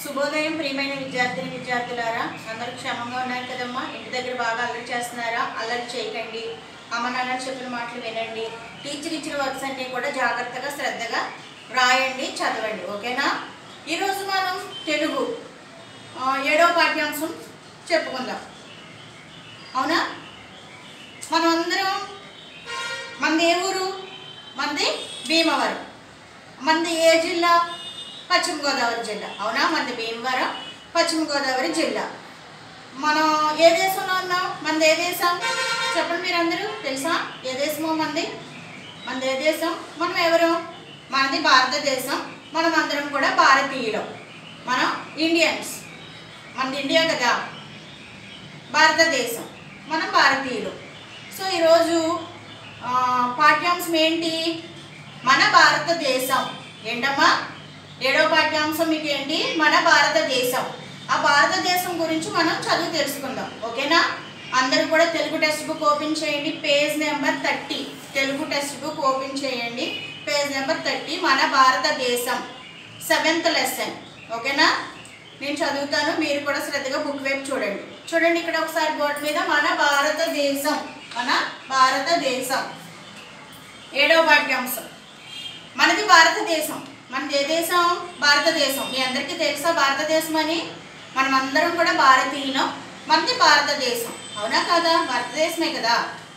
శుభోదయం ప్రియమైన విద్యార్థిని విద్యార్థులారా అందరూ క్షేమంగా ఉన్నారు కదమ్మా ఇంటి దగ్గర బాగా అల్లరి చేస్తున్నారా అల్లరి చేయకండి అమ్మ నాన్న చెప్పిన మాటలు వినండి టీచర్ ఇచ్చిన వర్క్స్ అన్ని కూడా జాగ్రత్తగా శ్రద్ధగా రాయండి చదవండి ఓకేనా ఈరోజు మనం తెలుగు ఆ, ఏడవ పాఠ్యాంశం చెప్పుకుందాం అవునా మనం అందరం మనది ఏ ఊరు మనది భీమవరం మనది ఏ జిల్లా పశ్చిమ గోదావరి జిల్లా అవునా మనది భీమవరం పశ్చిమ గోదావరి జిల్లా మనం ఏ దేశంలో ఉన్నాం మనది ఏ దేశం చెప్పండి మీరు అందరూ తెలుసా ఏ దేశమో మనది మనది ఏ దేశం మనం ఎవరు మనది భారతదేశం మనం అందరం కూడా భారతీయులం మనం ఇండియన్స్ మనది ఇండియా కదా భారతదేశం మనం భారతీయులు సో ఈరోజు ఆ, పాఠ్యాంశం ఏంటి మన భారతదేశం ఏంటమ్మా ఏడో పాఠ్యాంశం మీకు ఏంటి మన భారతదేశం ఆ భారతదేశం గురించి మనం చదువు తెలుసుకుందాం ఓకేనా అందరూ కూడా తెలుగు టెక్స్ట్ బుక్ ఓపెన్ చేయండి page number thirty Telugu text book open చేయండి పేజ్ నెంబర్ థర్టీ మన భారతదేశం సెవెంత్ లెసన్ ఓకేనా నేను చదువుతాను మీరు కూడా శ్రద్ధగా బుక్ వైపు చూడండి చూడండి ఇక్కడ ఒకసారి బోర్డు మీద మన భారతదేశం మన భారతదేశం ఏడవ పాఠ్యాంశం మనది భారతదేశం మనది ఏ దేశం భారతదేశం మీ అందరికీ తెలుసా భారతదేశం అని మనం అందరం కూడా భారతీయులం మనది భారతదేశం అవునా కాదా భారతదేశమే కదా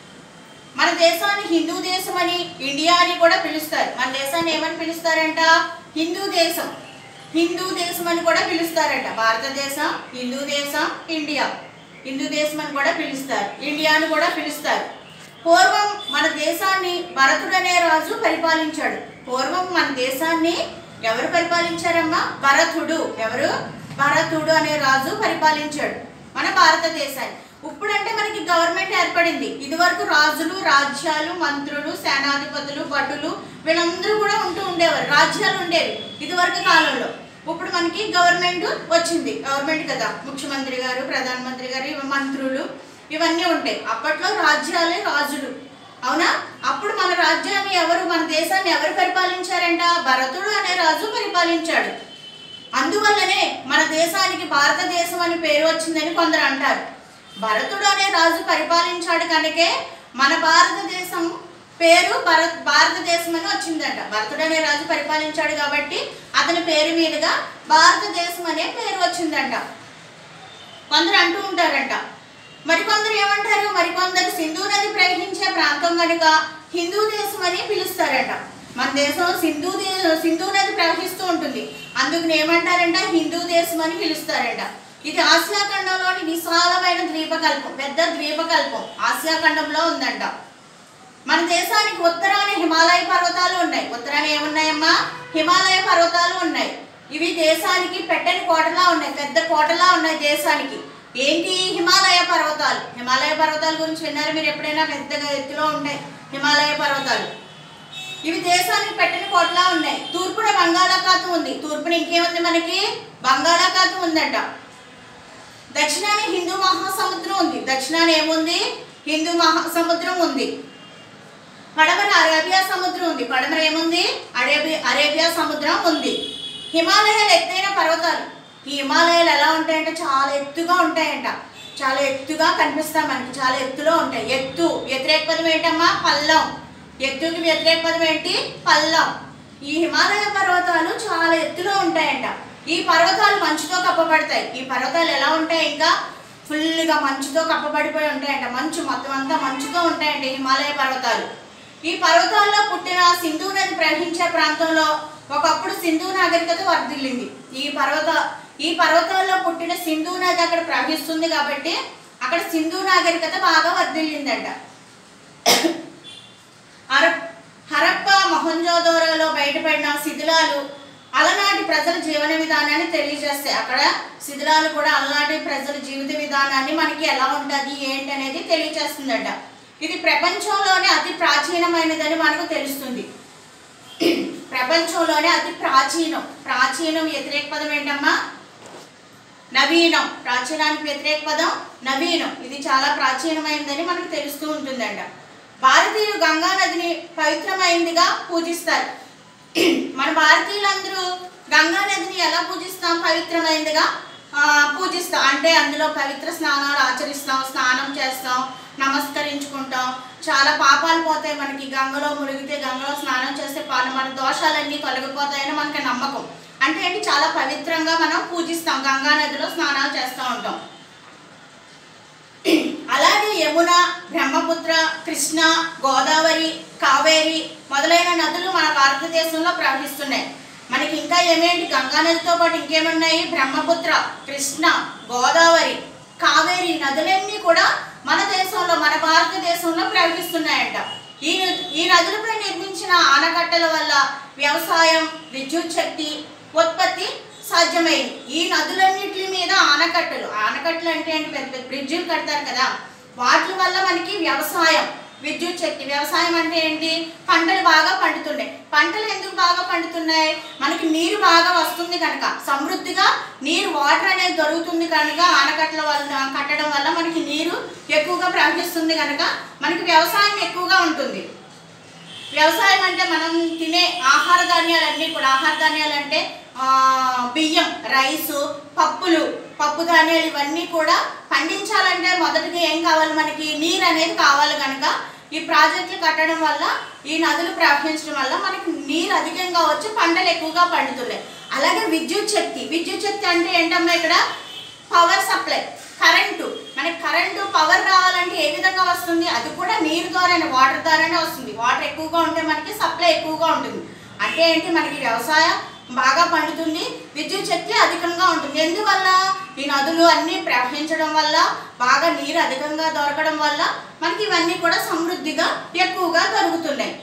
మన దేశాన్ని హిందూ దేశం అని ఇండియా అని కూడా పిలుస్తారు మన దేశాన్ని ఏమని పిలుస్తారంట హిందూ దేశం హిందూ దేశం అని కూడా పిలుస్తారంట భారతదేశం హిందూ దేశం ఇండియా హిందూ దేశం అని కూడా పిలుస్తారు ఇండియా అని కూడా పిలుస్తారు పూర్వం మన దేశాన్ని భరతుడు అనే రాజు పరిపాలించాడు పూర్వం మన దేశాన్ని ఎవరు పరిపాలించారమ్మా భరతుడు ఎవరు భరతుడు అనే రాజు పరిపాలించాడు మన భారతదేశాన్ని ఇప్పుడంటే మనకి గవర్నమెంట్ ఏర్పడింది ఇదివరకు రాజులు రాజ్యాలు మంత్రులు సేనాధిపతులు భటులు వీళ్ళందరూ కూడా ఉంటూ ఉండేవారు రాజ్యాలు ఉండేవి ఇదివరకు కాలంలో ఇప్పుడు మనకి గవర్నమెంట్ వచ్చింది గవర్నమెంట్ కదా ముఖ్యమంత్రి గారు ప్రధానమంత్రి గారు ఇవి మంత్రులు ఇవన్నీ ఉంటాయి అప్పట్లో రాజ్యాలే రాజులు అవునా అప్పుడు మన రాజ్యాన్ని ఎవరు మన దేశాన్ని ఎవరు పరిపాలించారంట భరతుడు అనే రాజు పరిపాలించాడు అందువల్లనే మన దేశానికి భారతదేశం అని పేరు వచ్చిందని కొందరు అంటారు భరతుడు అనే రాజు పరిపాలించాడు కనుకే మన భారతదేశం పేరు భరత్ భారతదేశం అని వచ్చిందంట భరతుడు అనే రాజు పరిపాలించాడు కాబట్టి అతని పేరు మీదుగా భారతదేశం అనే పేరు వచ్చిందంట కొందరు అంటూ ఉంటారంట మరికొందరు ఏమంటారు మరికొందరు సింధు నది ప్రవహించే ప్రాంతం కనుక హిందూ దేశం అని పిలుస్తారట మన దేశం సింధు దే- సింధు నది ప్రవహిస్తూ ఉంటుంది అందుకు ఏమంటారంట హిందూ దేశం అని పిలుస్తారంట ఇది ఆసియా ఖండంలోని విశాలమైన ద్వీపకల్పం పెద్ద ద్వీపకల్పం ఆసియా ఖండంలో ఉందంట మన దేశానికి ఉత్తరాన హిమాలయ పర్వతాలు ఉన్నాయి ఉత్తరాన ఏమున్నాయమ్మా హిమాలయ పర్వతాలు ఉన్నాయి ఇవి దేశానికి పెట్టని కోటలా ఉన్నాయి పెద్ద కోటలా ఉన్నాయి దేశానికి ఏంటి హిమాలయ పర్వతాలు హిమాలయ పర్వతాల గురించి విన్నారు మీరు ఎప్పుడైనా పెద్దగా ఎత్తులో ఉంటాయి హిమాలయ పర్వతాలు ఇవి దేశానికి పెట్టని కోటలా ఉన్నాయి తూర్పున బంగాళాఖాతం ఉంది తూర్పున ఇంకేముంది మనకి బంగాళాఖాతం ఉందంట దక్షిణాన హిందూ మహాసముద్రం ఉంది దక్షిణాన ఏముంది హిందూ మహాసముద్రం ఉంది పడమర అరేబియా సముద్రం ఉంది పడమర ఏముంది అరేబియా అరేబియా సముద్రం ఉంది హిమాలయాలు ఎత్తైన పర్వతాలు ఈ హిమాలయాలు ఎలా ఉంటాయంటే చాలా ఎత్తుగా ఉంటాయంట చాలా ఎత్తుగా కనిపిస్తాయి మనకి చాలా ఎత్తులో ఉంటాయి ఎత్తు వ్యతిరేక పదం ఏంటమ్మా పల్లం ఎత్తుకి వ్యతిరేక పదం ఏంటి పల్లం ఈ హిమాలయ పర్వతాలు చాలా ఎత్తులో ఉంటాయంట ఈ పర్వతాలు మంచుతో కప్పబడతాయి ఈ పర్వతాలు ఎలా ఉంటాయి ఇంకా ఫుల్గా మంచుతో కప్పబడిపోయి ఉంటాయంట మంచు మొత్తం అంతా మంచుతో ఉంటాయంట ఈ హిమాలయ పర్వతాలు ఈ పర్వతాల్లో పుట్టిన సింధు నది ప్రవహించే ప్రాంతంలో ఒకప్పుడు సింధు నాగరికత వర్ధిల్లింది ఈ పర్వత ఈ పర్వతాల్లో పుట్టిన సింధు నది అక్కడ ప్రవహిస్తుంది కాబట్టి అక్కడ సింధు నాగరికత బాగా వర్ధిల్లిందంట హరప్ హరప్ప మొహంజోదోరోలో బయటపడిన శిథిలాలు అలనాటి ప్రజల జీవన విధానాన్ని తెలియజేస్తాయి అక్కడ శిథిలాలు కూడా అలనాటి ప్రజల జీవిత విధానాన్ని మనకి ఎలా ఉంటుంది ఏంటి అనేది తెలియజేస్తుందట ఇది ప్రపంచంలోనే అతి ప్రాచీనమైనదని మనకు తెలుస్తుంది ప్రపంచంలోనే అతి ప్రాచీనం ప్రాచీనం వ్యతిరేక పదం ఏంటమ్మా నవీనం ప్రాచీనానికి వ్యతిరేక పదం నవీనం ఇది చాలా ప్రాచీనమైనదని మనకు తెలుస్తూ ఉంటుందంట భారతీయులు గంగా నదిని పవిత్రమైందిగా పూజిస్తారు మన భారతీయులందరూ గంగా నదిని ఎలా పూజిస్తాం పవిత్రమైనదిగా ఆ, పూజిస్తాం అంటే అందులో పవిత్ర స్నానాలు ఆచరిస్తాం స్నానం చేస్తాం నమస్కరించుకుంటాం చాలా పాపాలు పోతాయి మనకి గంగలో మునిగితే గంగలో స్నానం చేస్తే పాలు మన దోషాలన్నీ తొలగిపోతాయని మనకి నమ్మకం అంటే ఏంటి చాలా పవిత్రంగా మనం పూజిస్తాం గంగా నదిలో స్నానాలు చేస్తూ ఉంటాం అలాగే యమున బ్రహ్మపుత్ర కృష్ణ గోదావరి కావేరి మొదలైన నదులు మన భారతదేశంలో ప్రవహిస్తున్నాయి మనకి ఇంకా ఏమేంటి గంగా నదితో పాటు ఇంకేమున్నాయి బ్రహ్మపుత్ర కృష్ణ గోదావరి కావేరి నదులన్నీ కూడా మన దేశంలో మన భారతదేశంలో ప్రవహిస్తున్నాయంట ఈ న- ఈ నదులపై నిర్మించిన ఆనకట్టల వల్ల వ్యవసాయం విద్యుత్ శక్తి ఉత్పత్తి సాధ్యమైంది ఈ నదులన్నిటి మీద ఆనకట్టలు ఆనకట్టలు అంటే ఏంటి పెద్ద పెద్ద బ్రిడ్జిలు కడతారు కదా వాటి వల్ల మనకి వ్యవసాయం విద్యుత్ శక్తి వ్యవసాయం అంటే ఏంటి పంటలు బాగా పండుతున్నాయి పంటలు ఎందుకు బాగా పండుతున్నాయి మనకి నీరు బాగా వస్తుంది కనుక సమృద్ధిగా నీరు వాటర్ అనేది దొరుకుతుంది కనుక ఆనకట్టల వల్ల కట్టడం వల్ల మనకి నీరు ఎక్కువగా ప్రవహిస్తుంది కనుక మనకి వ్యవసాయం ఎక్కువగా ఉంటుంది వ్యవసాయం అంటే మనం తినే ఆహార ధాన్యాలన్నీ కూడా ఆహార ధాన్యాలు అంటే ఆ, బియ్యం రైసు పప్పులు పప్పు ధాన్యాలు ఇవన్నీ కూడా పండించాలంటే మొదటిగా ఏం కావాలి మనకి నీరు అనేది కావాలి కనుక ఈ ప్రాజెక్టులు కట్టడం వల్ల ఈ నదులు ప్రవహించడం వల్ల మనకి నీరు అధికంగా వచ్చి పంటలు ఎక్కువగా పండుతున్నాయి అలాగే విద్యుత్ శక్తి విద్యుత్ శక్తి అంటే ఏంటమ్మా ఇక్కడ పవర్ సప్లై కరెంటు మనకి కరెంటు పవర్ రావాలంటే ఏ విధంగా వస్తుంది అది కూడా నీరు ద్వారానే వాటర్ ద్వారానే వస్తుంది వాటర్ ఎక్కువగా ఉంటే మనకి సప్లై ఎక్కువగా ఉంటుంది అంటే ఏంటి మనకి వ్యవసాయం బాగా పండుతుంది విద్యుత్ శక్తి అధికంగా ఉంటుంది ఎందువల్ల ఈ నదులు అన్నీ ప్రవహించడం వల్ల బాగా నీరు అధికంగా దొరకడం వల్ల మనకి ఇవన్నీ కూడా సమృద్ధిగా ఎక్కువగా దొరుకుతున్నాయి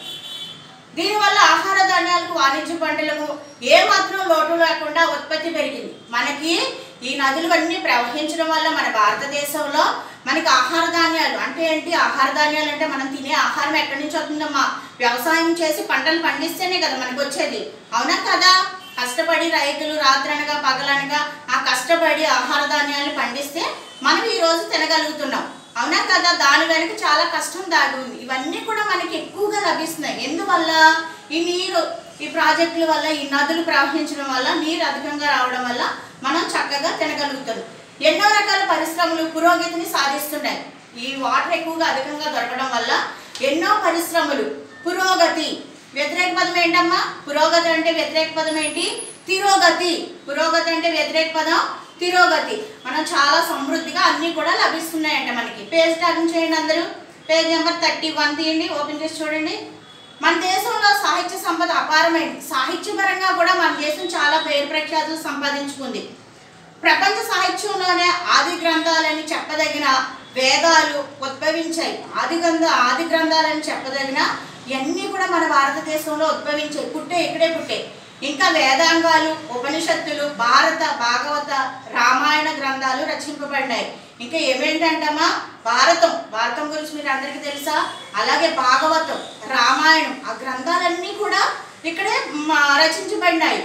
దీనివల్ల ఆహార ధాన్యాలకు వాణిజ్య పంటలకు ఏ మాత్రం లోటు లేకుండా ఉత్పత్తి పెరిగింది మనకి ఈ నదులు అన్నీ ప్రవహించడం వల్ల మన భారతదేశంలో మనకి ఆహార ధాన్యాలు అంటే ఏంటి ఆహార ధాన్యాలు అంటే మనం తినే ఆహారం ఎక్కడి నుంచి వస్తుందమ్మా వ్యవసాయం చేసి పంటలు పండిస్తేనే కదా మనకు వచ్చేది అవునా కదా కష్టపడి రైతులు రాత్రనగా పగలనగా ఆ కష్టపడి ఆహార ధాన్యాలను పండిస్తే మనం ఈ రోజు తినగలుగుతున్నాం అవునా కదా దాని వెనుక చాలా కష్టం దాగి ఉంది ఇవన్నీ కూడా మనకి ఎక్కువగా లభిస్తున్నాయి ఎందువల్ల ఈ నీరు ఈ ప్రాజెక్టుల వల్ల ఈ నదులు ప్రవహించడం వల్ల నీరు అధికంగా రావడం వల్ల మనం చక్కగా తినగలుగుతాం ఎన్నో రకాల పరిశ్రమలు పురోగతిని సాధిస్తున్నాయి ఈ వాటర్ ఎక్కువగా అధికంగా దొరకడం వల్ల ఎన్నో పరిశ్రమలు పురోగతి వ్యతిరేక పదం ఏంటమ్మా పురోగతి అంటే వ్యతిరేక పదం ఏంటి తిరోగతి పురోగతి అంటే వ్యతిరేక పదం తిరోగతి మనం చాలా సమృద్ధిగా అన్నీ కూడా లభిస్తున్నాయంట మనకి పేజ్ టర్న్ చేయండి అందరూ పేజ్ నెంబర్ థర్టీ వన్ తీయండి ఓపెన్ చేసి చూడండి మన దేశంలో సాహిత్య సంపద అపారమైంది సాహిత్యపరంగా కూడా మన దేశం చాలా పేరు ప్రఖ్యాతులు సంపాదించుకుంది ప్రపంచ సాహిత్యంలోనే ఆది గ్రంథాలని చెప్పదగిన వేదాలు ఉద్భవించాయి ఆది గ్రంథ ఆది గ్రంథాలని చెప్పదగిన ఇవన్నీ కూడా మన భారతదేశంలో ఉద్భవించాయి పుట్టే ఇక్కడే పుట్టే ఇంకా వేదాంగాలు ఉపనిషత్తులు భారత భాగవత రామాయణ గ్రంథాలు రచింపబడినాయి ఇంకా ఏమేంటంటమ్మా భారతం భారతం గురించి మీరు అందరికీ తెలుసా అలాగే భాగవతం రామాయణం ఆ గ్రంథాలన్నీ కూడా ఇక్కడే మ, రచించబడినాయి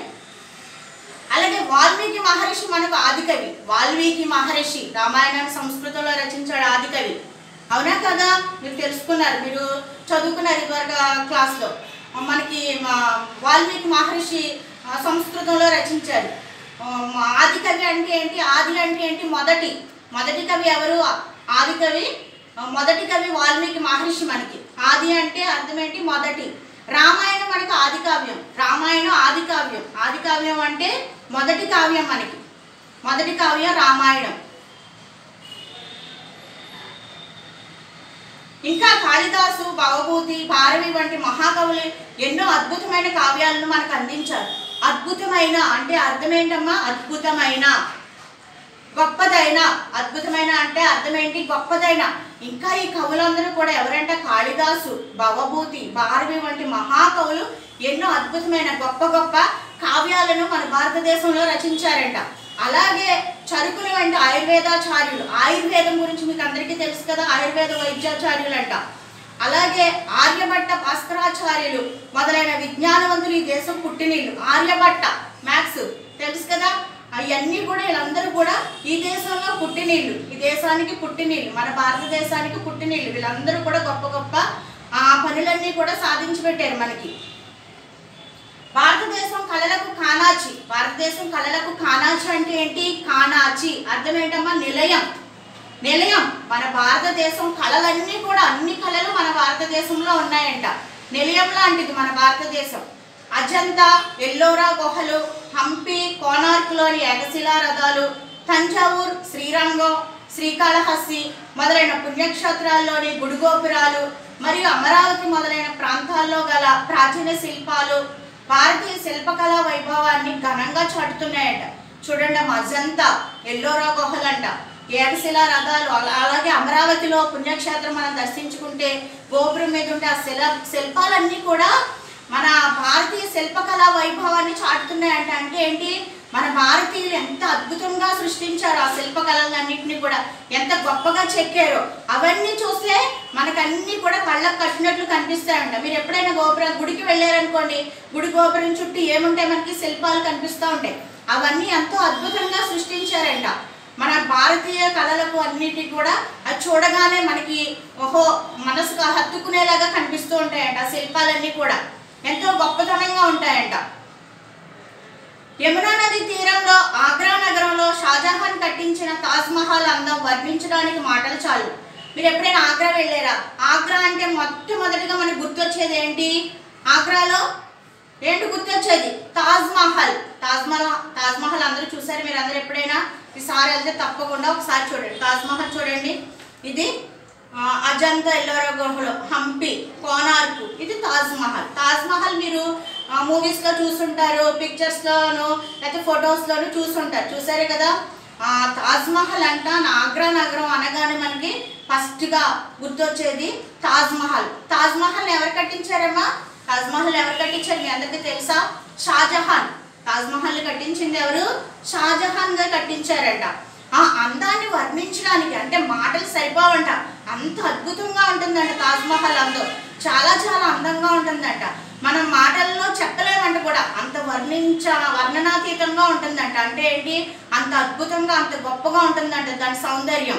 అలాగే వాల్మీకి మహర్షి మనకు ఆదికవి వాల్మీకి మహర్షి రామాయణాన్ని సంస్కృతంలో రచించాడు ఆదికవి అవునా కదా మీరు తెలుసుకున్నారు మీరు చదువుకున్నారు ఇదివరకు క్లాస్లో మనకి మా వాల్మీకి మహర్షి ఆ, సంస్కృతంలో రచించారు ఆ, ఆదికవి అంటే ఏంటి ఆది అంటే ఏంటి మొదటి మొదటి కవి ఎవరు ఆదికవి ఆ, మొదటి కవి వాల్మీకి మహర్షి మనకి ఆది అంటే అర్థం ఏంటి మొదటి రామాయణం మనకి ఆది కావ్యం రామాయణం ఆది కావ్యం ఆది కావ్యం అంటే మొదటి కావ్యం మనకి మొదటి కావ్యం రామాయణం ఇంకా కాళిదాసు భవభూతి భారవి వంటి మహాకవులు ఎన్నో అద్భుతమైన కావ్యాలను మనకు అందించారు అద్భుతమైన అంటే అర్థం ఏంటమ్మా అద్భుతమైన గొప్పదైన అద్భుతమైన అంటే అర్థం ఏంటి గొప్పదైన ఇంకా ఈ కవులందరూ కూడా ఎవరంటే కాళిదాసు భవభూతి భారవి వంటి మహాకవులు ఎన్నో అద్భుతమైన గొప్ప గొప్ప కావ్యాలను మన భారతదేశంలో రచించారంట అలాగే చరుకులు వంటి ఆయుర్వేదాచార్యులు ఆయుర్వేదం గురించి మీకు అందరికీ తెలుసు కదా ఆయుర్వేద వైద్యాచార్యులు అంట అలాగే ఆర్యభట్ట భాస్కరాచార్యులు మొదలైన విజ్ఞానవంతులు ఈ దేశం పుట్టినీళ్ళు ఆర్యభట్ట మ్యాథ్స్ తెలుసు కదా అవన్నీ కూడా వీళ్ళందరూ కూడా ఈ దేశంలో పుట్టినీళ్ళు ఈ దేశానికి పుట్టినీళ్ళు మన భారతదేశానికి పుట్టినీళ్ళు వీళ్ళందరూ కూడా గొప్ప గొప్ప ఆ పనులన్నీ కూడా సాధించి పెట్టారు మనకి భారతదేశం కళలకు కానాచి భారతదేశం కళలకు కానాచి అంటే ఏంటి కానాచి అర్థం ఏంటమ్మా నిలయం నిలయం మన భారతదేశం కళలన్నీ కూడా అన్ని కళలు మన భారతదేశంలో ఉన్నాయంట నిలయం లాంటిది మన భారతదేశం అజంతా ఎల్లోరా గుహలు హంపి కోనార్క్లోని ఏకశిలా రథాలు తంజావూర్ శ్రీరంగం శ్రీకాళహస్తి మొదలైన పుణ్యక్షేత్రాల్లోని గుడిగోపురాలు మరియు అమరావతి మొదలైన ప్రాంతాల్లో గల ప్రాచీన శిల్పాలు భారతీయ శిల్పకళా వైభవాన్ని ఘనంగా చాటుతున్నాయంట చూడండి అమ్మ, అజంతా ఎల్లోరా గుహలంట ఏకశిలా రథాలు అలా- అలాగే అమరావతిలో పుణ్యక్షేత్రం మనం దర్శించుకుంటే గోపురం మీద ఉంటే ఆ శిల శిల్పాలన్నీ కూడా మన భారతీయ శిల్పకళా వైభవాన్ని చాటుతున్నాయంట అంటే ఏంటి మన భారతీయులు ఎంత అద్భుతంగా సృష్టించారు ఆ శిల్పకళలన్నింటినీ కూడా ఎంత గొప్పగా చెక్కారో అవన్నీ చూస్తే మనకు అన్ని కూడా కళ్ళకు కట్టినట్లు కనిపిస్తాయంట మీరు ఎప్పుడైనా గోపురం గుడికి వెళ్ళారనుకోండి గుడి గోపురం చుట్టూ ఏముంటాయి మనకి శిల్పాలు కనిపిస్తూ ఉంటాయి అవన్నీ ఎంతో అద్భుతంగా సృష్టించారంట మన భారతీయ కళలకు అన్నిటికీ కూడా అది చూడగానే మనకి ఓహో మనసుకు హత్తుకునేలాగా కనిపిస్తూ ఉంటాయంట ఆ శిల్పాలన్నీ కూడా ఎంతో గొప్పతనంగా ఉంటాయంట యమునా నది తీరంలో ఆగ్రా నగరంలో షాజహాన్ కట్టించిన తాజ్ మహల్ అందం వర్ణించడానికి మాటలు చాలు మీరు ఎప్పుడైనా ఆగ్రా వెళ్ళారా ఆగ్రా అంటే మొట్టమొదటిగా మనకు గుర్తొచ్చేది ఏంటి ఆగ్రాలో ఏంటి గుర్తొచ్చేది తాజ్ మహల్ తాజ్ మహల్ తాజ్ మహల్ అందరూ చూసారు మీరు అందరూ ఎప్పుడైనా ఈసారి వెళ్తే తప్పకుండా ఒకసారి చూడండి తాజ్ మహల్ చూడండి ఇది ఆ, అజంతా ఎల్లోరా గుహలు హంపి కోనార్కు ఇది తాజ్ మహల్ తాజ్ మహల్ మీరు మూవీస్ లో చూసుంటారు పిక్చర్స్ లోను లేకపోతే ఫొటోస్ లోను చూసుంటారు చూసారు కదా ఆ తాజ్ మహల్ అంట ఆగ్రా నగరం అనగానే మనకి ఫస్ట్ గా గుర్తొచ్చేది తాజ్ మహల్ తాజ్ మహల్ ఎవరు కట్టించారమ్మా తాజ్ మహల్ ఎవరు కట్టించారు మీ అందరికీ తెలుసా షాజహాన్ తాజ్ మహల్ కట్టించింది ఎవరు షాజహాన్ గా కట్టించారంట ఆ అందాన్ని వర్ణించడానికి అంటే మాటలు సరిపోవంట అంత అద్భుతంగా ఉంటుందంట తాజ్ మహల్ అందం చాలా చాలా అందంగా ఉంటుందంట మనం మాటల్లో చెప్పలేమంట కూడా అంత వర్ణించ వర్ణనాతీతంగా ఉంటుందంట అంటే ఏంటి అంత అద్భుతంగా అంత గొప్పగా ఉంటుందంట దాని సౌందర్యం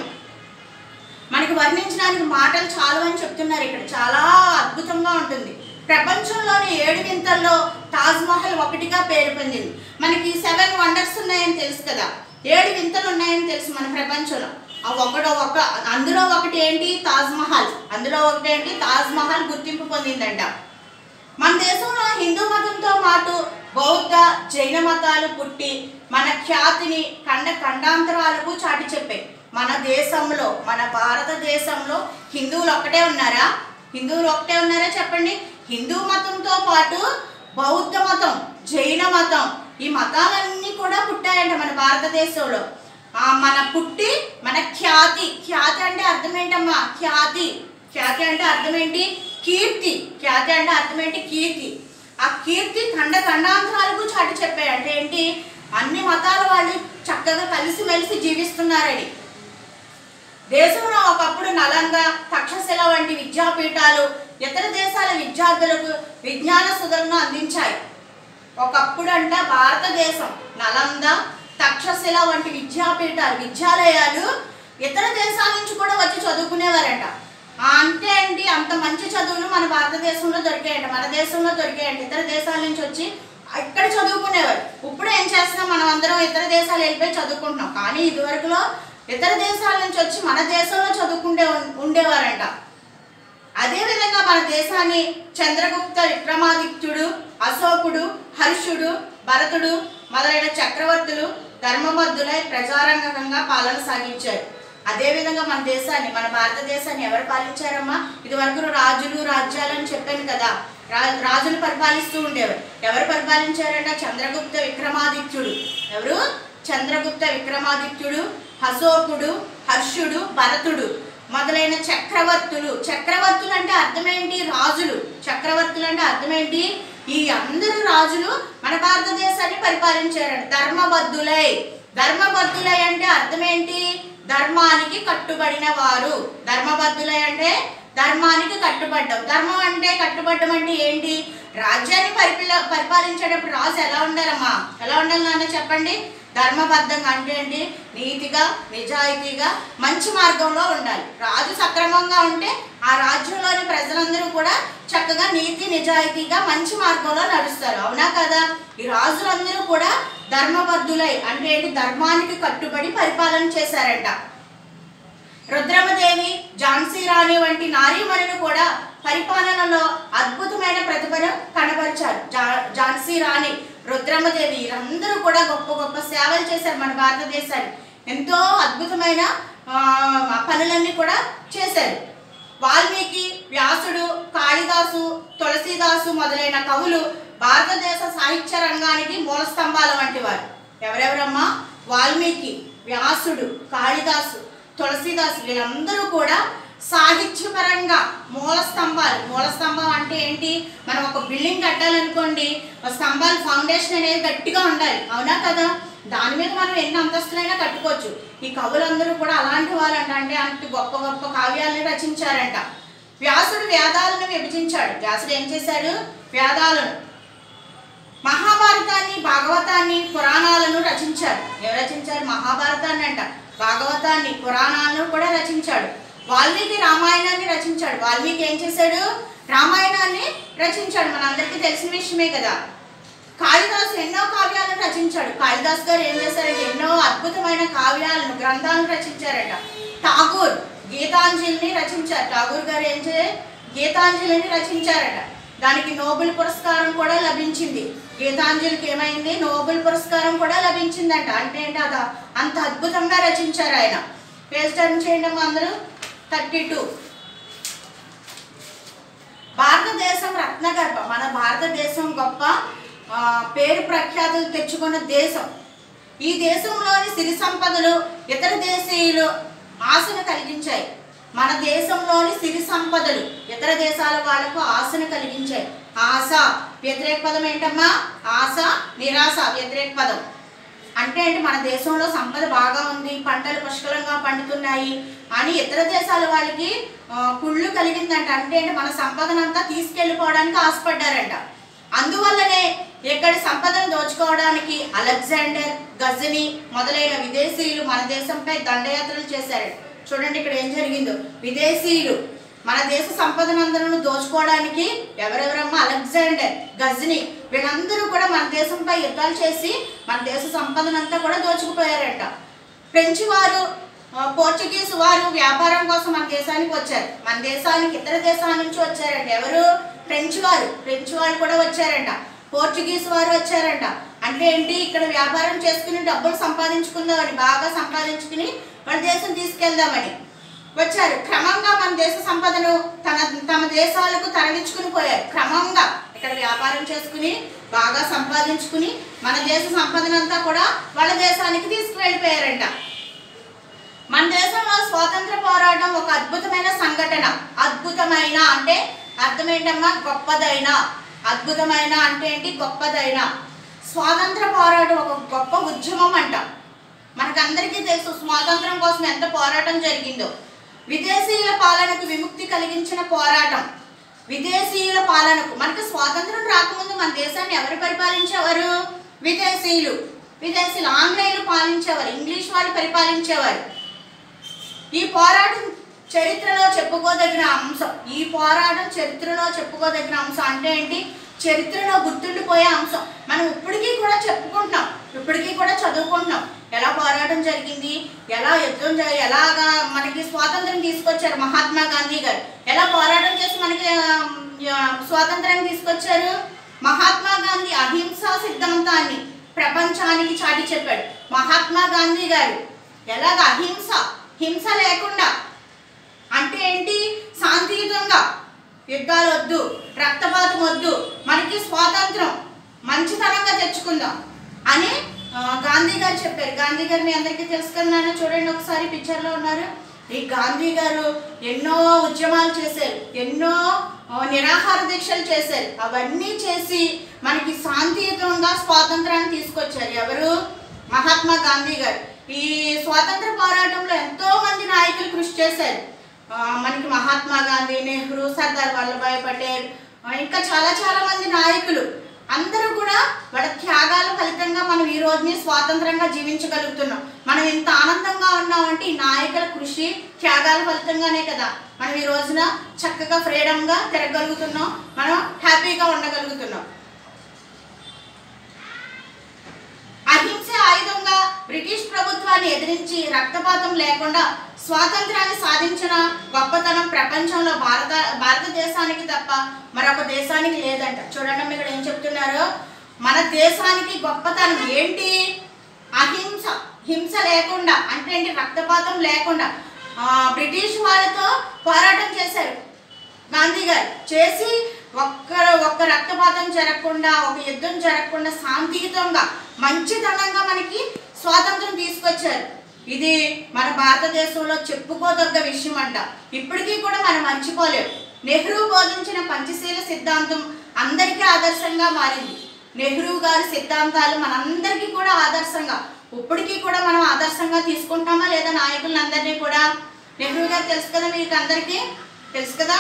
మనకి వర్ణించడానికి మాటలు చాలు అని చెప్తున్నారు ఇక్కడ చాలా అద్భుతంగా ఉంటుంది ప్రపంచంలోని ఏడు వింతల్లో తాజ్ మహల్ ఒకటిగా పేరు పొందింది మనకి సెవెన్ వండర్స్ ఉన్నాయని తెలుసు కదా ఏడు వింతలు ఉన్నాయని తెలుసు మన ప్రపంచంలో ఆ ఒకటో ఒక అందులో ఒకటి ఏంటి తాజ్ మహల్ అందులో ఒకటి ఏంటి తాజ్ మహల్ గుర్తింపు పొందిందంట మన దేశంలో హిందూ మతంతో పాటు బౌద్ధ జైన మతాలు పుట్టి మన ఖ్యాతిని ఖండ ఖండాంతరాలకు చాటి చెప్పాయి మన దేశంలో మన భారతదేశంలో హిందువులు ఒక్కటే ఉన్నారా హిందువులు ఒకటే ఉన్నారా చెప్పండి హిందూ మతంతో పాటు బౌద్ధ మతం జైన మతం ఈ మతాలన్నీ కూడా పుట్టాయంట మన భారతదేశంలో ఆ మన పుట్టి మన ఖ్యాతి ఖ్యాతి అంటే అర్థం ఏంటమ్మా ఖ్యాతి ఖ్యాతి అంటే అర్థం ఏంటి కీర్తి ఖ్యాతి అంటే అర్థం ఏంటి కీర్తి ఆ కీర్తి ఖండ ఖండాంతరాలకు చాటి చెప్పాయి అంటే ఏంటి అన్ని మతాల వాళ్ళు చక్కగా కలిసిమెలిసి జీవిస్తున్నారని దేశంలో ఒకప్పుడు నలంద తక్షశిల వంటి విద్యాపీఠాలు ఇతర దేశాల విద్యార్థులకు విజ్ఞాన సుధలను అందించాయి ఒకప్పుడు అంట భారతదేశం నలంద తక్షశిల వంటి విద్యాపీఠాలు విద్యాలయాలు ఇతర దేశాల నుంచి కూడా వచ్చి చదువుకునేవారంట ఆ అంతే అండి అంత మంచి చదువులు మన భారతదేశంలో దొరికాయంట మన దేశంలో దొరికాయంట ఇతర దేశాల నుంచి వచ్చి ఇక్కడ చదువుకునేవారు ఇప్పుడు ఏం చేస్తున్నాం మనం అందరం ఇతర దేశాలు వెళ్ళిపోయి చదువుకుంటున్నాం కానీ ఇదివరకులో ఇతర దేశాల నుంచి వచ్చి మన దేశంలో చదువుకుంటే ఉం- ఉండేవారంట అదేవిధంగా మన దేశాన్ని చంద్రగుప్త విక్రమాదిత్యుడు అశోకుడు హర్షుడు భరతుడు మొదలైన చక్రవర్తులు ధర్మబద్ధులై ప్రజారంగకంగా పాలన సాగించారు అదేవిధంగా మన దేశాన్ని మన భారతదేశాన్ని ఎవరు పాలించారమ్మా ఇదివరకు రాజులు రాజ్యాలు అని చెప్పాను కదా రా రాజులు పరిపాలిస్తూ ఉండేవారు ఎవరు పరిపాలించారంట చంద్రగుప్త విక్రమాదిత్యుడు ఎవరు చంద్రగుప్త విక్రమాదిత్యుడు అశోకుడు హర్షుడు భరతుడు మొదలైన చక్రవర్తులు చక్రవర్తులు అంటే అర్థమేంటి రాజులు చక్రవర్తులు అంటే అర్థమేంటి ఈ అందరు రాజులు మన భారతదేశాన్ని పరిపాలించారంట ధర్మబద్ధులై ధర్మబద్ధులై అంటే అర్థమేంటి ధర్మానికి కట్టుబడిన వారు ధర్మబద్ధులై అంటే ధర్మానికి కట్టుబడ్డం ధర్మం అంటే కట్టుబడ్డం అంటే ఏంటి రాజ్యాన్ని పరిపాల పరిపాలించేటప్పుడు రాజు ఎలా ఉండాలమ్మా ఎలా ఉండాలి నాన్న చెప్పండి ధర్మబద్ధంగా అంటే ఏంటి నీతిగా నిజాయితీగా మంచి మార్గంలో ఉండాలి రాజు సక్రమంగా ఉంటే ఆ రాజ్యంలోని ప్రజలందరూ కూడా చక్కగా నీతి నిజాయితీగా మంచి మార్గంలో నడుస్తారు అవునా కదా ఈ రాజులందరూ కూడా ధర్మబద్ధులై అంటే ఏంటి ధర్మానికి కట్టుబడి పరిపాలన చేశారంట రుద్రమదేవి ఝాన్సీ రాణి వంటి నారీమణులు కూడా పరిపాలనలో అద్భుతమైన ప్రతిభను కనబరిచారు జా- ఝాన్సీ రాణి రుద్రమదేవి వీరందరూ కూడా గొప్ప గొప్ప సేవలు చేశారు మన భారతదేశానికి ఎంతో అద్భుతమైన ఆ, పనులన్నీ కూడా చేశారు వాల్మీకి వ్యాసుడు కాళిదాసు తులసీదాసు మొదలైన కవులు భారతదేశ సాహిత్య రంగానికి మూల స్తంభాల వంటి వారు ఎవరెవరమ్మా వాల్మీకి వ్యాసుడు కాళిదాసు తులసీదాసు వీళ్ళందరూ కూడా సాహిత్యపరంగా మూల స్తంభాలు మూల స్తంభం అంటే ఏంటి మనం ఒక బిల్డింగ్ కట్టాలనుకోండి ఆ స్తంభాలు ఫౌండేషన్ అనేది గట్టిగా ఉండాలి అవునా కదా దాని మీద మనం ఎన్ని అంతస్తులైనా కట్టుకోవచ్చు ఈ కవులందరూ కూడా అలాంటి వాళ్ళంట అంటే అంత గొప్ప గొప్ప కావ్యాలను రచించారంట వ్యాసుడు వేదాలను విభజించాడు వ్యాసుడు ఏం చేశాడు వేదాలను మహాభారతాన్ని భాగవతాన్ని పురాణాలను రచించారు ఎవరు రచించారు మహాభారతాన్ని అంట భాగవతాన్ని పురాణాలను కూడా రచించాడు వాల్మీకి రామాయణాన్ని రచించాడు వాల్మీకి ఏం చేశాడు రామాయణాన్ని రచించాడు మనందరికీ తెలిసిన విషయమే కదా కాళిదాసు ఎన్నో కావ్యాలను రచించాడు కాళిదాస్ గారు ఏం చేశారంటే ఎన్నో అద్భుతమైన కావ్యాలను గ్రంథాలను రచించారట ఠాగూర్ గీతాంజలిని రచించారు ఠాగూర్ గారు ఏం చే గీతాంజలిని రచించారట దానికి నోబెల్ పురస్కారం కూడా లభించింది గీతాంజలికి ఏమైంది నోబెల్ పురస్కారం కూడా లభించిందంట అంటే ఏంటి అద అంత అద్భుతంగా రచించారు ఆయన పేజ్ టర్న్ చేయండి అమ్మా అందరూ థర్టీ టూ భారతదేశం రత్నగర్భ మన భారతదేశం గొప్ప ఆ, పేరు ప్రఖ్యాతులు తెచ్చుకున్న దేశం ఈ దేశంలోని సిరి సంపదలు ఇతర దేశీయులు ఆశను కలిగించాయి మన దేశంలోని సిరి సంపదలు ఇతర దేశాల వాళ్ళకు ఆశను కలిగించాయి ఆశ వ్యతిరేక పదం ఏంటమ్మా ఆశ నిరాశ వ్యతిరేక పదం అంటే ఏంటి మన దేశంలో సంపద బాగా ఉంది పంటలు పుష్కలంగా పండుతున్నాయి అని ఇతర దేశాల వాళ్ళకి ఆ, కుళ్ళు కలిగిందంట అంటే ఏంటి మన సంపదనంతా తీసుకెళ్ళిపోవడానికి ఆశపడ్డారంట అందువల్లనే ఇక్కడి సంపదను దోచుకోవడానికి అలెగ్జాండర్ గజని మొదలైన విదేశీయులు మన దేశంపై దండయాత్రలు చేశారు చూడండి ఇక్కడ ఏం జరిగిందో విదేశీయులు మన దేశ సంపదనందరూ దోచుకోవడానికి ఎవరెవరమ్మా అలెగ్జాండర్ గజని వీళ్ళందరూ కూడా మన దేశంపై యుద్ధాలు చేసి మన దేశ సంపదనంతా కూడా దోచుకుపోయారంట ఫ్రెంచ్ వారు ఆ, పోర్చుగీస్ వారు వ్యాపారం కోసం మన దేశానికి వచ్చారు మన దేశానికి ఇతర దేశాల నుంచి వచ్చారంట ఎవరు ఫ్రెంచ్ వారు ఫ్రెంచ్ వారు కూడా వచ్చారంట పోర్చుగీస్ వారు వచ్చారంట అంటే ఏంటి ఇక్కడ వ్యాపారం చేసుకుని డబ్బులు సంపాదించుకుందామని బాగా సంపాదించుకుని మన దేశం తీసుకెళ్దామని వచ్చారు క్రమంగా మన దేశ సంపదను తన తమ దేశాలకు తరలించుకుని పోయారు క్రమంగా ఇక్కడ వ్యాపారం చేసుకుని బాగా సంపాదించుకుని మన దేశ సంపదనంతా కూడా వాళ్ళ దేశానికి తీసుకువెళ్ళిపోయారంట మన దేశంలో స్వాతంత్ర పోరాటం ఒక అద్భుతమైన సంఘటన అద్భుతమైన అంటే అర్థం ఏంటమ్మా గొప్పదైన అద్భుతమైన అంటే ఏంటి గొప్పదైన స్వాతంత్ర పోరాటం ఒక గొప్ప ఉద్యమం అంట మనకందరికీ తెలుసు స్వాతంత్రం కోసం ఎంత పోరాటం జరిగిందో విదేశీయుల పాలనకు విముక్తి కలిగించిన పోరాటం విదేశీయుల పాలనకు మనకు స్వాతంత్రం రాకముందు మన దేశాన్ని ఎవరు పరిపాలించేవారు విదేశీయులు విదేశీయులు ఆంగ్లేయులు పాలించేవారు ఇంగ్లీష్ వాళ్ళు పరిపాలించేవారు ఈ పోరాటం చరిత్రలో చెప్పుకోదగిన అంశం ఈ పోరాటం చరిత్రలో చెప్పుకోదగిన అంశం అంటే ఏంటి చరిత్రలో గుర్తుండిపోయే అంశం మనం ఇప్పటికీ కూడా చెప్పుకుంటున్నాం ఇప్పటికీ కూడా చదువుకుంటున్నాం ఎలా పోరాటం జరిగింది ఎలా యుద్ధం జరి ఎలాగా మనకి స్వాతంత్రం తీసుకొచ్చారు మహాత్మా గాంధీ గారు ఎలా పోరాటం చేసి మనకి ఆ, ఆ, స్వాతంత్రాన్ని తీసుకొచ్చారు మహాత్మా గాంధీ అహింసా సిద్ధాంతాన్ని ప్రపంచానికి చాటి చెప్పాడు మహాత్మా గాంధీ గారు ఎలాగ అహింస హింస లేకుండా అంటే ఏంటి శాంతియుతంగా యుద్ధాలు వద్దు రక్తపాతం వద్దు మనకి స్వాతంత్రం మంచితనంగా తెచ్చుకుందాం అని ఆ, గాంధీ గారు చెప్పారు గాంధీ గారు మీ అందరికీ తెలుసు కదా నాన్న చూడండి ఒకసారి పిక్చర్లో ఉన్నారు ఈ గాంధీ గారు ఎన్నో ఉద్యమాలు చేశారు ఎన్నో ఆ, నిరాహార దీక్షలు చేశారు అవన్నీ చేసి మనకి శాంతియుతంగా స్వాతంత్రాన్ని తీసుకొచ్చారు ఎవరు మహాత్మా గాంధీ గారు ఈ స్వాతంత్ర పోరాటంలో ఎంతో మంది నాయకులు కృషి చేశారు ఆ, మనకి మహాత్మా గాంధీ నెహ్రూ సర్దార్ వల్లభాయ్ పటేల్ ఆ, ఇంకా చాలా చాలా మంది నాయకులు అందరూ కూడా వాళ్ళ త్యాగాల ఫలితంగా మనం ఈ రోజుని స్వాతంత్రంగా జీవించగలుగుతున్నాం మనం ఎంత ఆనందంగా ఉన్నామంటే ఈ నాయకుల కృషి త్యాగాల ఫలితంగానే కదా మనం ఈ రోజున చక్కగా ఫ్రీడమ్గా తిరగలుగుతున్నాం మనం హ్యాపీగా ఉండగలుగుతున్నాం అహింస ఆయుధంగా బ్రిటిష్ ప్రభుత్వాన్ని ఎదిరించి రక్తపాతం లేకుండా స్వాతంత్రాన్ని సాధించిన గొప్పతనం ప్రపంచంలో భారత భారతదేశానికి తప్ప మరొక దేశానికి లేదంట చూడండి అమ్మ ఇక్కడ ఏం చెప్తున్నారు మన దేశానికి గొప్పతనం ఏంటి అహింస హింస లేకుండా అంటే ఏంటి రక్తపాతం లేకుండా ఆ, బ్రిటిష్ వాళ్ళతో పోరాటం చేశారు గాంధీ గారు చేసి ఒక్క ఒక్క రక్తపాతం జరగకుండా ఒక యుద్ధం జరగకుండా శాంతియుతంగా మంచితనంగా మనకి స్వాతంత్రం తీసుకొచ్చారు ఇది మన భారతదేశంలో చెప్పుకోదగ్గ విషయం అంట ఇప్పటికీ కూడా మనం మర్చిపోలేం నెహ్రూ బోధించిన పంచశీల సిద్ధాంతం అందరికీ ఆదర్శంగా మారింది నెహ్రూ గారి సిద్ధాంతాలు మనందరికీ కూడా ఆదర్శంగా ఇప్పటికీ కూడా మనం ఆదర్శంగా తీసుకుంటామా లేదా నాయకులందరినీ కూడా నెహ్రూ గారు తెలుసు కదా మీకు అందరికీ తెలుసు కదా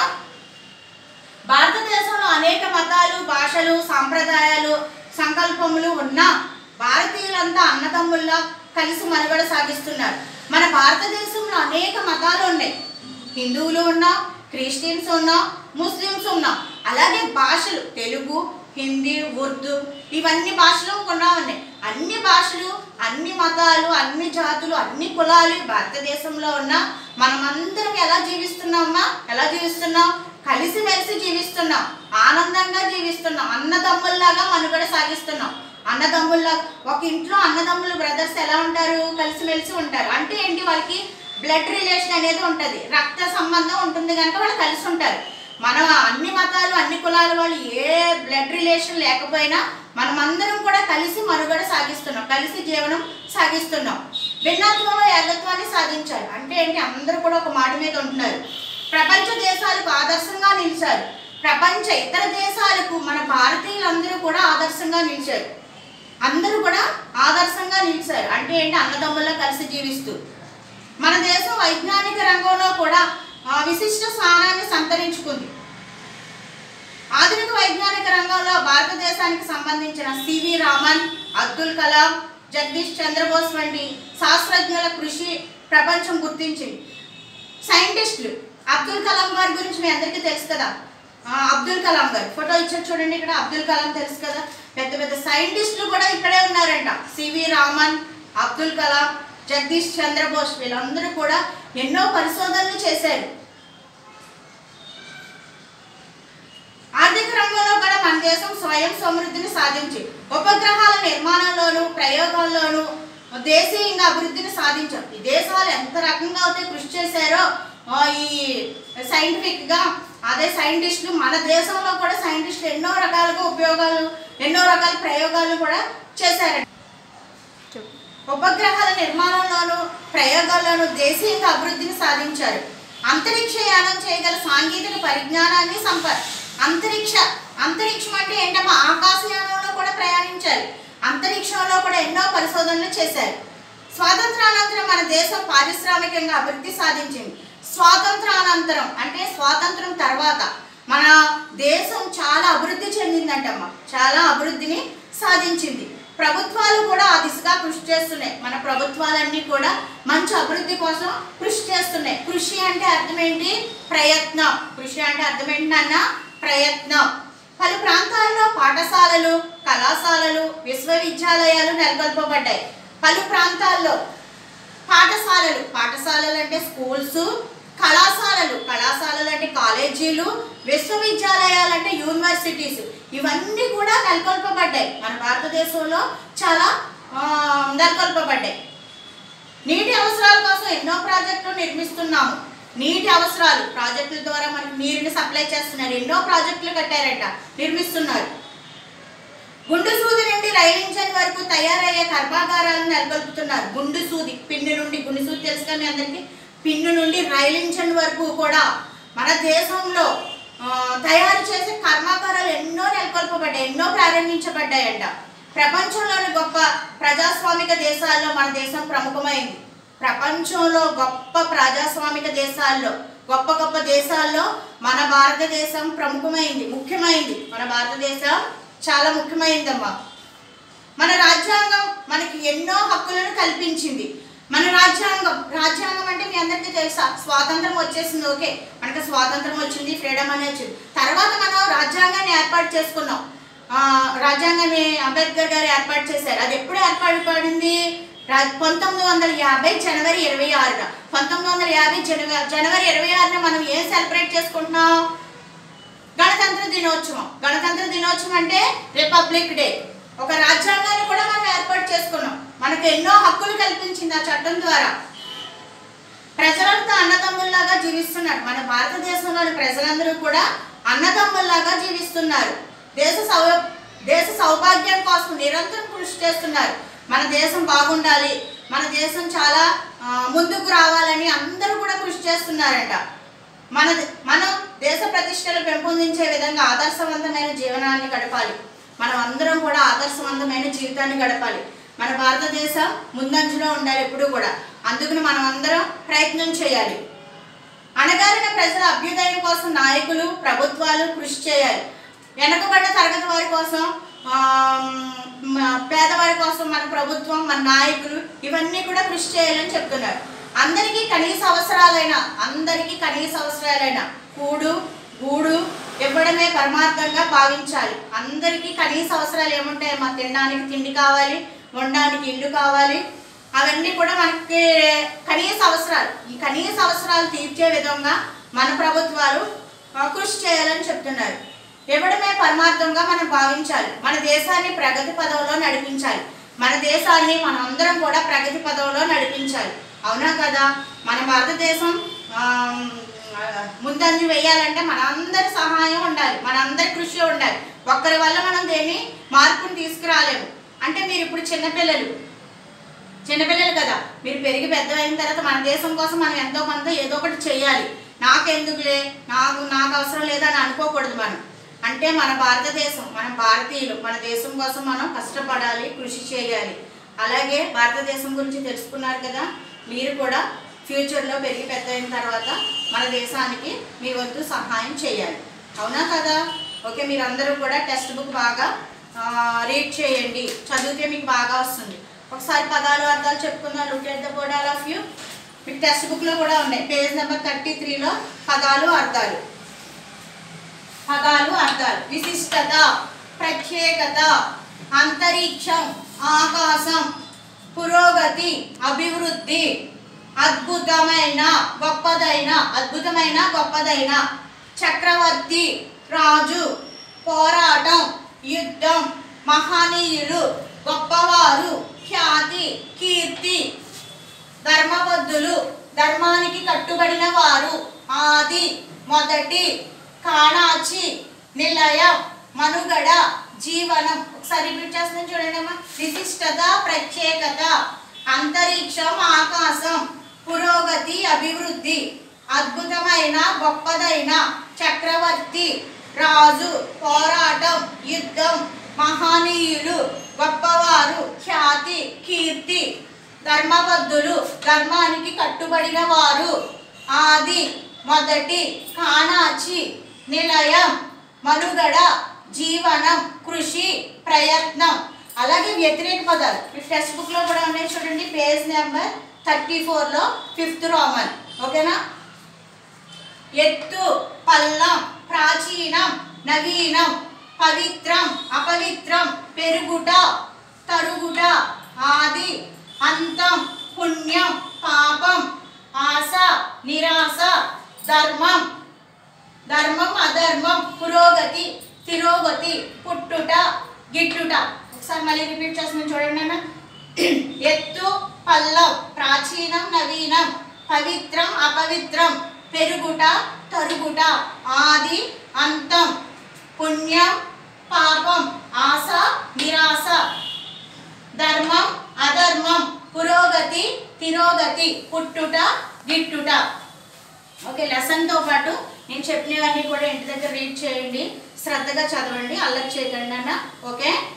భారతదేశంలో అనేక మతాలు భాషలు సాంప్రదాయాలు సంకల్పములు ఉన్నా భారతీయులంతా అన్నదమ్ముల్లా కలిసి మనుగడ సాగిస్తున్నారు మన భారతదేశంలో అనేక మతాలు ఉన్నాయి హిందువులు ఉన్నా క్రిస్టియన్స్ ఉన్నా ముస్లిమ్స్ ఉన్నా అలాగే భాషలు తెలుగు హిందీ ఉర్దూ ఇవన్నీ భాషలు కూడా ఉన్నాయి అన్ని భాషలు అన్ని మతాలు అన్ని జాతులు అన్ని కులాలు ఈ భారతదేశంలో ఉన్న మనమందరం ఎలా జీవిస్తున్నామా ఎలా జీవిస్తున్నాం కలిసిమెలిసి జీవిస్తున్నాం ఆనందంగా జీవిస్తున్నాం అన్నదమ్ముల్లాగా మనుగడ సాగిస్తున్నాం అన్నదమ్ముల్లా ఒక ఇంట్లో అన్నదమ్ములు బ్రదర్స్ ఎలా ఉంటారు కలిసిమెలిసి ఉంటారు అంటే ఏంటి వాళ్ళకి బ్లడ్ రిలేషన్ అనేది ఉంటుంది రక్త సంబంధం ఉంటుంది కనుక వాళ్ళు కలిసి ఉంటారు మనం అన్ని మతాలు అన్ని కులాల వాళ్ళు ఏ బ్లడ్ రిలేషన్ లేకపోయినా మనమందరం కూడా కలిసి మనుగడ సాగిస్తున్నాం కలిసి జీవనం సాగిస్తున్నాం భిన్నత్వంలో ఏకత్వాన్ని సాధించారు అంటే ఏంటి అందరూ కూడా ఒక మాట మీద ఉంటున్నారు ప్రపంచ దేశాలకు ఆదర్శంగా నిలిచారు ప్రపంచ ఇతర దేశాలకు మన భారతీయులందరూ కూడా ఆదర్శంగా నిలిచారు అందరూ కూడా ఆదర్శంగా నిలిచారు అంటే ఏంటి అన్నదమ్ముల్లో కలిసి జీవిస్తూ మన దేశం వైజ్ఞానిక రంగంలో కూడా ఆ, విశిష్ట స్థానాన్ని సంతరించుకుంది ఆధునిక వైజ్ఞానిక రంగంలో భారతదేశానికి సంబంధించిన సివి రామన్ అబ్దుల్ కలాం జగదీష్ చంద్రబోస్ వంటి శాస్త్రజ్ఞుల కృషి ప్రపంచం గుర్తించింది సైంటిస్టులు అబ్దుల్ కలాం గారి గురించి మీ అందరికీ తెలుసు కదా ఆ, అబ్దుల్ కలాం గారు ఫోటో ఇచ్చారు చూడండి ఇక్కడ అబ్దుల్ కలాం తెలుసు కదా పెద్ద పెద్ద సైంటిస్టులు కూడా ఇక్కడే ఉన్నారంట సివి రామన్ అబ్దుల్ కలాం జగదీష్ చంద్రబోస్ వీళ్ళందరూ కూడా ఎన్నో పరిశోధనలు చేశారు ఆర్థిక రంగంలో కూడా మన దేశం స్వయం సమృద్ధిని సాధించి ఉపగ్రహాల నిర్మాణంలోను ప్రయోగాల్లోనూ దేశీయంగా అభివృద్ధిని సాధించాం ఈ దేశాలు ఎంత రకంగా అయితే కృషి చేశారో ఆ, ఈ సైంటిఫిక్ గా అదే సైంటిస్టులు మన దేశంలో కూడా సైంటిస్టులు ఎన్నో రకాలుగా ఉపయోగాలు ఎన్నో రకాల ప్రయోగాలు కూడా చేశారు ఉపగ్రహాల నిర్మాణంలోనూ ప్రయోగాల్లోనూ దేశీయంగా అభివృద్ధిని సాధించారు అంతరిక్ష యానం చేయగల సాంకేతిక పరిజ్ఞానాన్ని సంప అంతరిక్ష అంతరిక్షం అంటే ఏంటమ్మా ఆకాశయానంలో కూడా ప్రయాణించారు అంతరిక్షంలో కూడా ఎన్నో పరిశోధనలు చేశారు స్వాతంత్రానంతరం మన దేశం పారిశ్రామికంగా అభివృద్ధి సాధించింది స్వాతంత్రానంతరం అంటే స్వాతంత్రం తర్వాత మన దేశం చాలా అభివృద్ధి చెందిందంటమ్మా చాలా అభివృద్ధిని సాధించింది ప్రభుత్వాలు కూడా ఆ దిశగా కృషి చేస్తున్నాయి మన ప్రభుత్వాలన్నీ కూడా మంచి అభివృద్ధి కోసం కృషి చేస్తున్నాయి కృషి అంటే అర్థం ఏంటి ప్రయత్నం కృషి అంటే అర్థం ఏంటి నాన్న ప్రయత్నం పలు ప్రాంతాల్లో పాఠశాలలు కళాశాలలు విశ్వవిద్యాలయాలు నెలకొల్పబడ్డాయి పలు ప్రాంతాల్లో పాఠశాలలు పాఠశాలలు అంటే స్కూల్స్ కళాశాలలు కళాశాలలు అంటే కాలేజీలు విశ్వవిద్యాలయాలు అంటే యూనివర్సిటీస్ ఇవన్నీ కూడా నెలకొల్పబడ్డాయి మన భారతదేశంలో చాలా ఆ, నెలకొల్పబడ్డాయి నీటి అవసరాల కోసం ఎన్నో ప్రాజెక్టులు నిర్మిస్తున్నాము నీటి అవసరాలు ప్రాజెక్టుల ద్వారా మనకి నీరుని సప్లై చేస్తున్నారు ఎన్నో ప్రాజెక్టులు కట్టారట నిర్మిస్తున్నారు గుండు సూది నుండి రైలు ఇంజన్ వరకు తయారయ్యే కర్మాగారాలను నెలకొల్పుతున్నారు గుండు సూది పిన్ను నుండి గుండు సూది తెలుసు కదా మీ అందరికీ పిన్ను నుండి రైలు ఇంజన్ వరకు కూడా మన దేశంలో ఆ, తయారు చేసే కర్మాగారాలు ఎన్నో నెలకొల్పబడ్డాయి ఎన్నో ప్రారంభించబడ్డాయంట ప్రపంచంలోని గొప్ప ప్రజాస్వామిక దేశాల్లో మన దేశం ప్రముఖమైంది ప్రపంచంలో గొప్ప ప్రజాస్వామిక దేశాల్లో గొప్ప గొప్ప దేశాల్లో మన భారతదేశం ప్రముఖమైంది ముఖ్యమైంది మన భారతదేశం చాలా ముఖ్యమైనదమ్మా మన రాజ్యాంగం మనకి ఎన్నో హక్కులను కల్పించింది మన రాజ్యాంగం రాజ్యాంగం అంటే మీ అందరికీ తెలుసా స్వాతంత్రం వచ్చేసింది ఓకే మనకి స్వాతంత్రం వచ్చింది ఫ్రీడమ్ అనేది వచ్చింది తర్వాత మనం రాజ్యాంగాన్ని ఏర్పాటు చేసుకున్నాం ఆ, రాజ్యాంగాన్ని అంబేద్కర్ గారు ఏర్పాటు చేశారు అది ఎప్పుడు ఏర్పాటు రా పంతొమ్మిది వందల యాభై జనవరి ఇరవై ఆరున పంతొమ్మిది వందల యాభై జనవరి జనవరి ఇరవై ఆరున మనం ఏం సెలబ్రేట్ చేసుకుంటున్నాం గణతంత్ర దినోత్సవం గణతంత్ర దినోత్సవం అంటే రిపబ్లిక్ డే ఒక రాజ్యాంగాన్ని కూడా మనం ఏర్పాటు చేసుకున్నాం మనకు ఎన్నో హక్కులు కల్పించింది ఆ చట్టం ద్వారా ప్రజలంతా అన్నదమ్ముల్లాగా జీవిస్తున్నారు మన భారతదేశంలోని ప్రజలందరూ కూడా అన్నదమ్ముల్లాగా జీవిస్తున్నారు దేశ సౌ దేశ సౌభాగ్యం కోసం నిరంతరం కృషి చేస్తున్నారు మన దేశం బాగుండాలి మన దేశం చాలా ఆ, ముందుకు రావాలని అందరూ కూడా కృషి చేస్తున్నారంట మన మనం దేశ ప్రతిష్టలు పెంపొందించే విధంగా ఆదర్శవంతమైన జీవనాన్ని గడపాలి మనం అందరం కూడా ఆదర్శవంతమైన జీవితాన్ని గడపాలి మన భారతదేశం ముందంజలో ఉండాలి ఎప్పుడూ కూడా అందుకని మనం అందరం ప్రయత్నం చేయాలి అణగారిన ప్రజల అభ్యుదయం కోసం నాయకులు ప్రభుత్వాలు కృషి చేయాలి వెనకబడ్డ తరగతి వారి కోసం ఆమ్, మ- పేదవారి కోసం మన ప్రభుత్వం మన నాయకులు ఇవన్నీ కూడా కృషి చేయాలని చెప్తున్నారు అందరికీ కనీస అవసరాలైన అందరికీ కనీస అవసరాలైన కూడు గూడు ఇవ్వడమే పరమార్థంగా భావించాలి అందరికీ కనీస అవసరాలు ఏముంటాయి మా తినడానికి తిండి కావాలి ఉండడానికి ఇల్లు కావాలి అవన్నీ కూడా మనకి కనీస అవసరాలు ఈ కనీస అవసరాలు తీర్చే విధంగా మన ప్రభుత్వాలు ఆ, కృషి చేయాలని చెప్తున్నారు ఇవ్వడమే పరమార్థంగా మనం భావించాలి మన దేశాన్ని ప్రగతి పదవిలో నడిపించాలి మన దేశాన్ని మనం అందరం కూడా ప్రగతి పదవిలో నడిపించాలి అవునా కదా మన భారతదేశం ఆమ్, ఆ, ముందంజు వేయాలంటే మన అందరి సహాయం ఉండాలి మన అందరి కృషి ఉండాలి ఒక్కరి వల్ల మనం దేన్ని మార్పుని తీసుకురాలేము అంటే మీరు ఇప్పుడు చిన్నపిల్లలు చిన్నపిల్లలు కదా మీరు పెరిగి పెద్ద అయిన తర్వాత మన దేశం కోసం మనం ఎంతో కొంత ఏదో ఒకటి చేయాలి నాకెందుకులే నాకు నాకు అవసరం లేదని అనుకోకూడదు మనం అంటే మన భారతదేశం మన భారతీయులు మన దేశం కోసం మనం కష్టపడాలి కృషి చేయాలి అలాగే భారతదేశం గురించి తెలుసుకున్నారు కదా మీరు కూడా ఫ్యూచర్లో పెరిగి పెద్ద అయిన తర్వాత మన దేశానికి మీ వంతు సహాయం చేయాలి అవునా కదా ఓకే మీరందరూ కూడా టెక్స్ట్ బుక్ బాగా రీడ్ చేయండి చదివితే మీకు బాగా వస్తుంది ఒకసారి పదాలు అర్థాలు చెప్పుకుందాం look at the board all of you మీకు టెక్స్ట్ బుక్లో కూడా ఉన్నాయి పేజ్ నెంబర్ థర్టీ త్రీలో పదాలు అర్థాలు పదాలు అర్థాలు విశిష్టత ప్రత్యేకత అంతరిక్షం ఆకాశం పురోగతి అభివృద్ధి అద్భుతమైన గొప్పదైన అద్భుతమైన గొప్పదైన చక్రవర్తి రాజు పోరాటం యుద్ధం మహనీయులు గొప్పవారు ఖ్యాతి కీర్తి ధర్మబద్ధులు ధర్మానికి కట్టుబడిన వారు ఆది మొదటి కాణాచి నిలయం మనుగడ జీవనం ఒకసారి రిపీట్ చేస్తున్నాను చూడండి అమ్మా విశిష్టత ప్రత్యేకత అంతరిక్షం ఆకాశం పురోగతి అభివృద్ధి అద్భుతమైన గొప్పదైన చక్రవర్తి రాజు పోరాటం యుద్ధం మహనీయులు గొప్పవారు ఖ్యాతి కీర్తి ధర్మబద్ధులు ధర్మానికి కట్టుబడిన వారు ఆది మొదటి కాణాచి నిలయం మనుగడ జీవనం కృషి ప్రయత్నం అలాగే వ్యతిరేక పదాలు మీ టెక్స్ట్ బుక్లో కూడా ఉన్నాయి చూడండి పేజ్ నెంబర్ థర్టీ ఫోర్లో ఫిఫ్త్ రోమన్ ఓకేనా ఎత్తు పల్లం ప్రాచీనం నవీనం పవిత్రం అపవిత్రం పెరుగుట తరుగుట ఆది అంతం పుణ్యం పాపం ఆశ నిరాశ ధర్మం ధర్మం అధర్మం పురోగతి తిరోగతి పుట్టుట గిట్టుట ఒకసారి మళ్ళీ రిపీట్ చేస్తున్నాను చూడండి అన్న ఎత్తు పల్లం ప్రాచీనం నవీనం పవిత్రం అపవిత్రం పెరుగుట తరుగుట ఆది అంతం పుణ్యం పాపం ఆశ నిరాశ ధర్మం అధర్మం పురోగతి తిరోగతి పుట్టుట గిట్టుట ఓకే లెసన్తో పాటు నేను చెప్పినవన్నీ కూడా ఇంటి దగ్గర రీడ్ చేయండి శ్రద్ధగా చదవండి అల్లరి చేయకండి అన్న ఓకే